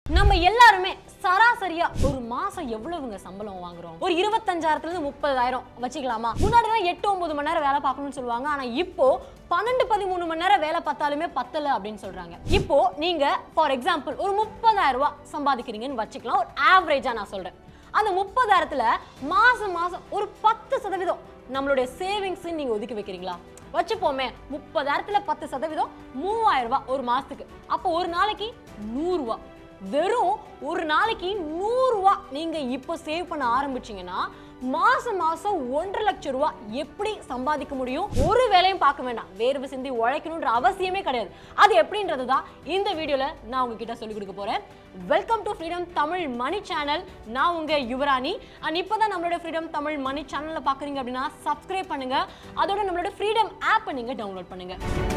நம்ம எல்லாருமே சராசரியா ஒரு மாசம் எவ்வளவுங்க சம்பளம் வாங்குறோம் ஒரு இருபத்தஞ்சாயிரத்துல இருந்து முப்பதாயிரம் வச்சுக்கலாமா முன்னாடி தான் எட்டு ஒன்பது மணி நேரம் வேலை பார்க்கணும்னு சொல்லுவாங்க ஆனா இப்போ பன்னெண்டு பதிமூணு மணி நேரம் வேலை பார்த்தாலுமே பத்தல அப்படின்னு சொல்றாங்க இப்போ நீங்க ஃபார் எக்ஸாம்பிள் ஒரு முப்பதாயிரம் ரூபாய் சம்பாதிக்கிறீங்கன்னு வச்சுக்கலாம் ஒரு ஆவரேஜா நான் சொல்றேன் அந்த முப்பதாயிரத்துல மாசம் மாசம் ஒரு பத்து சதவீதம் நம்மளுடைய சேவிங்ஸ் நீங்க ஒதுக்கி வைக்கிறீங்களா வச்சுப்போமே முப்பதாயிரத்துல பத்து சதவீதம் மூவாயிரம் ரூபாய் ஒரு மாசத்துக்கு அப்போ ஒரு நாளைக்கு நூறு ரூபாய் வெறும் ஒரு நாளைக்கு நூறு ரூபாய் நீங்க இப்போ சேவ் பண்ண ஆரம்பிச்சீங்கன்னா மாசம் மாசம் ஒன்றரை லட்சம் ரூபாய் எப்படி சம்பாதிக்க முடியும் ஒரு வேலையும் பார்க்க வேண்டாம் வேர்வை சிந்தி உழைக்கணுன்ற அவசியமே கிடையாது அது எப்படின்றது தான் இந்த வீடியோல நான் உங்ககிட்ட சொல்லிக் கொடுக்க போறேன் welcome to freedom Tamil Mani channel நான் உங்க யுவராணி அண்ட் இப்போதான் நம்மளோட ஃப்ரீடம் தமிழ் மணி சேனல்ல பாக்குறீங்க அப்படின்னா சப்ஸ்கிரைப் பண்ணுங்க அதோட நம்மளோட ஃப்ரீடம் ஆப்பை நீங்க டவுன்லோட் பண்ணுங்க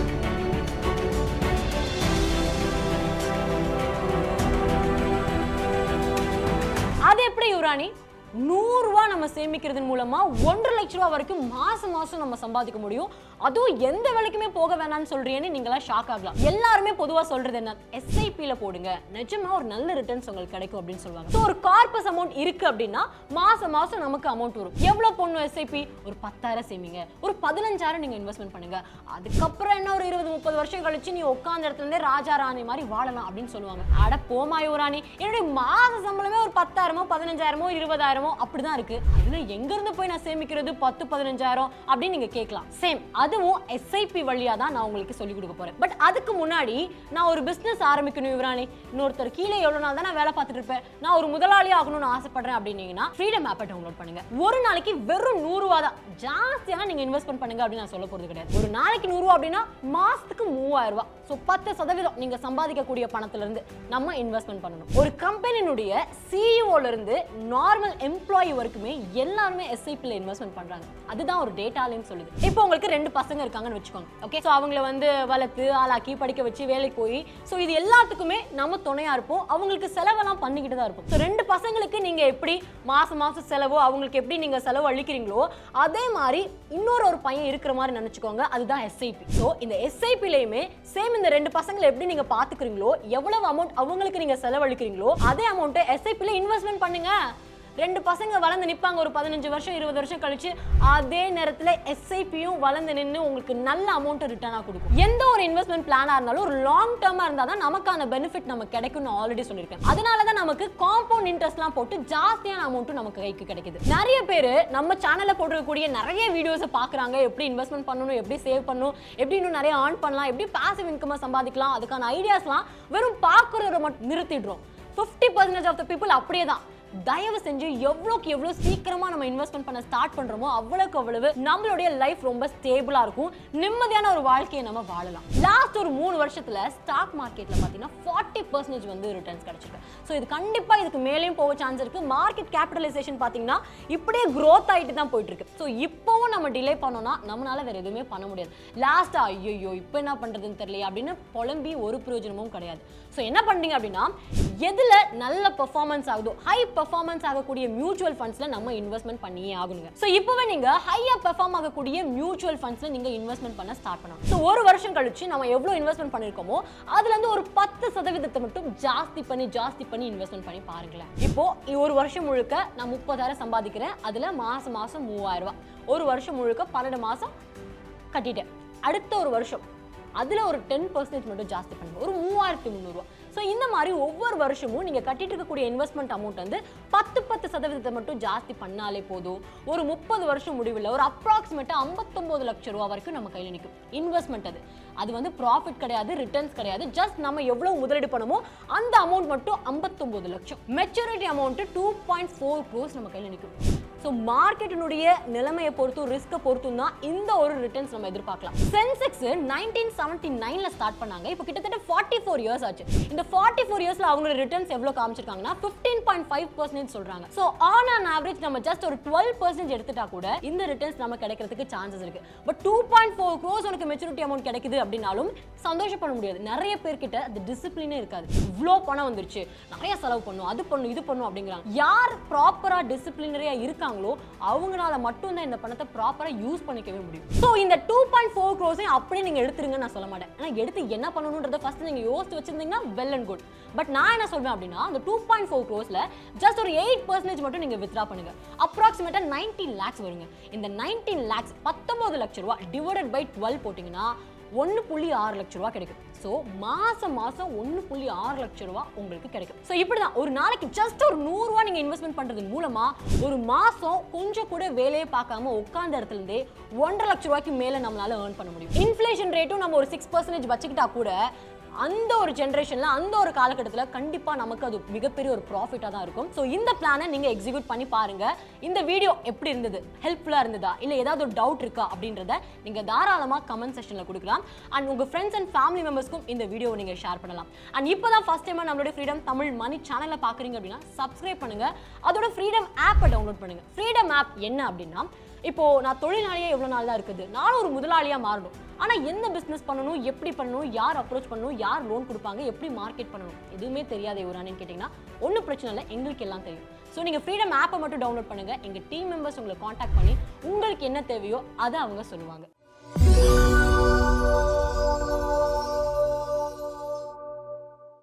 அது எப்படி யுவராணி நூறு ரூபா நம்ம சேமிக்கிறதன் மூலமா ஒன்றரை லட்ச ரூபா வரைக்கும் மாசம் மாசம் நம்ம சம்பாதிக்க முடியும் அதுவும் எந்த வேலைக்குமே போக வேணாம்னு சொல்றீங்கன்னு நீங்களாம் ஷாக் ஆகலாம் எல்லாருமே பொதுவா சொல்றது என்ன எஸ்ஐபில போடுங்க நிஜமா ஒரு நல்ல ரிட்டர்ன்ஸ் உங்களுக்கு கிடைக்கும் அப்படின்னு சொல்லுவாங்க ஸோ ஒரு கார்பஸ் அமௌண்ட் இருக்கு அப்படின்னா மாசம் மாசம் நமக்கு அமௌண்ட் வரும் எவ்வளவு பொண்ணு எஸ்ஐபி ஒரு பத்தாயிரம் சேமிங்க ஒரு பதினஞ்சாயிரம் நீங்க இன்வெஸ்ட்மெண்ட் பண்ணுங்க அதுக்கப்புறம் என்ன ஒரு இருபது முப்பது வருஷம் கழிச்சு நீ உட்காந்த இடத்துல இருந்தே ராஜா ராணி மாதிரி வாழலாம் அப்படின்னு சொல்லுவாங்க அட போமாயோ ராணி என்னுடைய மாச சம்பளமே ஒரு பத்தாயிரமோ பதினஞ்சாயிரமோ இருபதாயிரமோ அப்படிதான் இருக்கு அதுல எங்க இருந்து போய் நான் சேமிக்கிறது பத்து பதினஞ்சாயிரம் அப்படின்னு நீங்க கேட்கலாம் சேம் அதுவும் எஸ்ஐபி வழியா தான் நான் உங்களுக்கு சொல்லி கொடுக்க போறேன் பட் அதுக்கு முன்னாடி நான் ஒரு பிசினஸ் ஆரம்பிக்கணும் யுவராணி இன்னொருத்தர் கீழே எவ்வளவு நாள் தான் நான் வேலை பார்த்துட்டு இருப்பேன் நான் ஒரு முதலாளி ஆகணும்னு ஆசைப்படுறேன் அப்படின்னீங்கன்னா ஃப்ரீடம் ஆப்பை டவுன்லோட் பண்ணுங்க ஒரு நாளைக்கு வெறும் நூறு ரூபா தான் ஜாஸ்தியாக நீங்க இன்வெஸ்ட்மெண்ட் பண்ணுங்க அப்படின்னு நான் சொல்ல போறது கிடையாது ஒரு நாளைக்கு நூறு ரூபா அப்படின்னா மாசத்துக்கு மூவாயிரம் ரூபாய் ஸோ பத்து சதவீதம் நீங்க சம்பாதிக்கக்கூடிய பணத்துல இருந்து நம்ம இன்வெஸ்ட்மெண்ட் பண்ணணும் ஒரு கம்பெனியினுடைய சிஇஓல இருந்து நார்மல் எம்ப்ளாயி வரைக்குமே எல்லாருமே எஸ்ஐபியில் இன்வெஸ்ட்மெண்ட் பண்றாங்க அதுதான் ஒரு டேட்டாலையும் சொல்லுது இப்போ உங்களுக்கு ரெண்டு பசங்க இருக்காங்கன்னு வச்சுக்கோங்க ஓகே ஸோ அவங்கள வந்து வளர்த்து ஆளாக்கி படிக்க வச்சு வேலைக்கு போய் ஸோ இது எல்லாத்துக்குமே நம்ம துணையா இருப்போம் அவங்களுக்கு செலவெல்லாம் பண்ணிக்கிட்டு தான் இருப்போம் ஸோ ரெண்டு பசங்களுக்கு நீங்க எப்படி மாசம் மாசம் செலவோ அவங்களுக்கு எப்படி நீங்க செலவு அளிக்கிறீங்களோ அதே மாதிரி இன்னொரு ஒரு பையன் இருக்கிற மாதிரி நினைச்சுக்கோங்க அதுதான் எஸ்ஐபி ஸோ இந்த எஸ்ஐபிலையுமே சேம் இந்த ரெண்டு பசங்களை எப்படி நீங்க பாத்துக்கிறீங்களோ எவ்வளவு அமௌண்ட் அவங்களுக்கு நீங்க செலவழிக்கிறீங்களோ அதே அமௌண்ட்டை எஸ்ஐபில இன்வெஸ்ட்மெண்ட் பண்ணுங்க ரெண்டு பசங்க வளர்ந்து நிப்பாங்க ஒரு பதினஞ்சு வருஷம் இருபது வருஷம் கழிச்சு அதே நேரத்துல எஸ்ஐபியும் வளர்ந்து நின்று உங்களுக்கு நல்ல அமௌண்ட் ரிட்டர்னாக கொடுக்கும் எந்த ஒரு இன்வெஸ்ட்மெண்ட் பிளானா இருந்தாலும் ஒரு லாங் டேர்மா இருந்தால் தான் நமக்கான பெனிஃபிட் நமக்கு கிடைக்கும்னு ஆல்ரெடி சொல்லியிருக்கேன் அதனால தான் நமக்கு காம்பவுண்ட் இன்ட்ரெஸ்ட்லாம் போட்டு ஜாஸ்தியான அமௌண்ட்டும் நமக்கு கைக்கு கிடைக்குது நிறைய பேர் நம்ம சேனல்ல போட்டிருக்கக்கூடிய நிறைய வீடியோஸை பார்க்குறாங்க எப்படி இன்வெஸ்ட்மெண்ட் பண்ணணும் எப்படி சேவ் பண்ணணும் எப்படி இன்னும் நிறைய ஆன் பண்ணலாம் எப்படி பாசிவ் இன்கமை சம்பாதிக்கலாம் அதுக்கான ஐடியாஸ்லாம் வெறும் பார்க்குறத மட்டும் நிறுத்திடுறோம் fifty percentage of the people அப்படியே தான் தயவு செஞ்சு எவ்வளோக்கு எவ்வளோ சீக்கிரமா நம்ம இன்வெஸ்ட்மெண்ட் பண்ண ஸ்டார்ட் பண்றோமோ அவ்வளோக்கு அவ்வளவு நம்மளுடைய லைஃப் ரொம்ப ஸ்டேபிளா இருக்கும் நிம்மதியான ஒரு வாழ்க்கையை நம்ம வாழலாம் லாஸ்ட் ஒரு மூணு வருஷத்துல ஸ்டாக் மார்க்கெட்ல பாத்தீங்கன்னா ஃபார்ட்டி பர்சன்டேஜ் வந்து ரிட்டர்ன்ஸ் கிடைச்சிருக்கு ஸோ இது கண்டிப்பா இதுக்கு மேலேயும் போக சான்ஸ் இருக்கு மார்க்கெட் கேபிட்டலைசேஷன் பாத்தீங்கன்னா இப்படியே growth ஆயிட்டு தான் போயிட்டு இருக்கு ஸோ இப்போவும் நம்ம டிலே பண்ணோம்னா நம்மளால வேற எதுவுமே பண்ண முடியாது லாஸ்டா ஐயோ இப்போ என்ன பண்றதுன்னு தெரியல அப்படின்னு புலம்பி ஒரு பிரயோஜனமும் கிடையாது ஸோ என்ன பண்றீங்க அப்படின்னா எதுல நல்ல பெர்ஃபார்மன்ஸ் ஆகுதோ ஹை பெர்ஃபார்மன்ஸ் ஆகக்கூடிய மியூச்சுவல் ஃபண்ட்ஸ்ல நம்ம இன்வெஸ்ட்மெண்ட் பண்ணியே ஆகணுங்க ஸோ இப்போவே நீங்க ஹையா பெர்ஃபார்ம் ஆகக்கூடிய மியூச்சுவல் ஃபண்ட்ஸ்ல நீங்க இன்வெஸ்ட்மெண்ட் பண்ண ஸ்டார்ட் பண்ணலாம் ஸோ ஒரு வருஷம் கழிச்சு நம்ம எவ்வளவு இன்வெஸ்ட்மெண்ட் பண்ணிருக்கோமோ அதுல இருந்து ஒரு பத்து சதவீதத்தை மட்டும் ஜாஸ்தி பண்ணி ஜாஸ்தி பண்ணி இன்வெஸ்ட்மெண்ட் பண்ணி பாருங்களேன் இப்போ இ- ஒரு வருஷம் முழுக்க நான் முப்பதாயிரம் சம்பாதிக்கிறேன் அதுல மாசம் மாசம் மூவாயிரம் ரூபாய் ஒரு வருஷம் முழுக்க பன்னெண்டு மாசம் கட்டிட்டேன் அடுத்த ஒரு வருஷம் அதில் ஒரு டென் பர்சன்டேஜ் மட்டும் ஜாஸ்தி பண்ணுங்க ஒரு மூவாயிரத்தி முந்நூறுரூவா ஸோ இந்த மாதிரி ஒவ்வொரு வருஷமும் நீங்கள் கட்டிட்டு இருக்கக்கூடிய இன்வெஸ்ட்மெண்ட் அமௌண்ட் வந்து பத்து பத்து சதவீதத்தை மட்டும் ஜாஸ்தி பண்ணாலே போதும் ஒரு முப்பது வருஷம் முடிவில் ஒரு அப்ராக்சிமேட்டாக ஐம்பத்தொம்போது லட்சம் ரூபா வரைக்கும் நம்ம கையில் நிற்கும் இன்வெஸ்ட்மெண்ட் அது அது வந்து ப்ராஃபிட் கிடையாது ரிட்டர்ன்ஸ் கிடையாது ஜஸ்ட் நம்ம எவ்வளோ முதலீடு பண்ணுமோ அந்த அமௌண்ட் மட்டும் ஐம்பத்தொம்போது லட்சம் maturity amount two point four crores நம்ம கையில் நிற்கும் ஸோ மார்க்கெட்டினுடைய நிலைமையை பொறுத்தும் ரிஸ்க்கை பொறுத்தும் தான் இந்த ஒரு ரிட்டர்ன்ஸ் நம்ம எதிர்பார்க்கலாம் சென்செக்ஸ் நைன்டீன் செவன்டி நைன்ல ஸ்டார்ட் பண்ணாங்க இப்போ கிட்டத்தட்ட ஃபார்ட்டி ஃபோர் இயர்ஸ் ஆச்சு இந்த ஃபார்ட்டி ஃபோர் இயர்ஸ்ல அவங்களோட ரிட்டர்ன்ஸ் எவ்வளோ காமிச்சிருக்காங்கன்னா ஃபிஃப்டீன் பாயிண்ட் ஃபைவ் பர்சன்டேஜ் சொல்றாங்க ஸோ ஆன் ஆன் ஆவரேஜ் நம்ம ஜஸ்ட் ஒரு டுவெல் பர்சன்டேஜ் எடுத்துட்டா கூட இந்த ரிட்டர்ன்ஸ் நம்ம கிடைக்கிறதுக்கு சான்சஸ் இருக்கு but two point four crores உனக்கு மெச்சூரிட்டி அமௌண்ட் கிடைக்குது அப்படின்னாலும் சந்தோஷப்பட முடியாது நிறைய பேர்கிட்ட அந்த டிசிப்ளினே இருக்காது இவ்வளோ பணம் வந்துருச்சு நிறைய செலவு பண்ணும் அது பண்ணும் இது பண்ணும் அப்படிங்கிறாங்க யார் ப்ராப்பரா டிசிப்ளினரியா இருக்காங்களோ செய்றாங்களோ அவங்களால மட்டும் தான் இந்த பணத்தை ப்ராப்பரா யூஸ் பண்ணிக்கவே முடியும் ஸோ இந்த டூ பாயிண்ட் ஃபோர் க்ரோஸையும் அப்படியே நீங்க எடுத்துருங்கன்னு நான் சொல்ல மாட்டேன் ஆனா எடுத்து என்ன பண்ணணுன்றத ஃபர்ஸ்ட் நீங்க யோசிச்சு வச்சிருந்தீங்கன்னா வெல் அண்ட் குட் பட் நான் என்ன சொல்வேன் அப்படின்னா அந்த டூ பாயிண்ட் ஃபோர் க்ரோஸ்ல ஜஸ்ட் ஒரு எயிட் பர்சன்டேஜ் மட்டும் நீங்க வித்ரா பண்ணுங்க அப்ராக்சிமேட்டா நைன்டீன் லேக்ஸ் வருங்க இந்த நைன்டீன் லேக்ஸ் பத்தொன்பது லட்ச ரூபா டிவைடட் பை டுவெல் போட்டிங்கன்னா ஒன்று புள்ளி ஆறு லட்ச ரூபா கிடைக்கும் ஸோ மாசம் மாசம் ஒன்று புள்ளி ஆறு லட்ச ரூபா உங்களுக்கு கிடைக்கும் ஸோ இப்படி தான் ஒரு நாளைக்கு ஜஸ்ட் ஒரு நூறுரூவா நீங்கள் இன்வெஸ்ட்மெண்ட் பண்ணுறது மூலமா ஒரு மாசம் கொஞ்சம் கூட வேலையே பார்க்காம உட்கார்ந்த இடத்துல இருந்தே ஒன்றரை லட்ச ரூபாய்க்கு மேலே நம்மளால ஏர்ன் பண்ண முடியும் இன்ஃப்ளேஷன் ரேட்டும் நம்ம ஒரு சிக்ஸ் பர்சன்டேஜ் வச்சுக்கிட்டா கூட அந்த ஒரு ஜென்ரேஷன்ல அந்த ஒரு காலகட்டத்தில் கண்டிப்பா நமக்கு அது மிகப்பெரிய ஒரு ப்ராஃபிட்டாக தான் இருக்கும் ஸோ இந்த பிளானை நீங்க எக்ஸிக்யூட் பண்ணி பாருங்க இந்த வீடியோ எப்படி இருந்தது ஹெல்ப்ஃபுல்லா இருந்ததா இல்ல ஏதாவது ஒரு டவுட் இருக்கா அப்படின்றத நீங்க தாராளமா கமெண்ட் செக்ஷன்ல கொடுக்கலாம் அண்ட் உங்க ஃப்ரெண்ட்ஸ் அண்ட் ஃபேமிலி மெம்பர்ஸ்க்கும் இந்த வீடியோ நீங்க ஷேர் பண்ணலாம் அண்ட் இப்போதான் ஃபர்ஸ்ட் டைம் நம்மளுடைய ஃப்ரீடம் தமிழ் மணி சேனலை பாக்குறீங்க அப்படின்னா சப்ஸ்கிரைப் பண்ணுங்க அதோட ஃப்ரீடம் ஆப்பை டவுன்லோட் பண்ணுங்க ஃப்ரீடம் ஆப் என்ன அப்படின்னா இப்போ நான் தொழிலாளியா எவ்வளவு நாள் தான் இருக்குது நானும் ஒரு முதலாளியா மாறணும் ஆனா என்ன பிசினஸ் பண்ணணும் எப்படி பண்ணணும் யார் அப்ரோச் பண்ணணும் யார் லோன் கொடுப்பாங்க எப்படி மார்க்கெட் பண்ணணும் எதுவுமே தெரியாத ஒரு கேட்டிங்கன்னா ஒன்றும் பிரச்சனை இல்லை எங்களுக்கு எல்லாம் தெரியும் ஸோ நீங்கள் ஃப்ரீடம் ஆப்பை மட்டும் டவுன்லோட் பண்ணுங்க எங்கள் டீம் மெம்பர்ஸ் உங்களை காண்டாக்ட் பண்ணி உங்களுக்கு என்ன தேவையோ அதை அவங்க சொல்லுவாங்க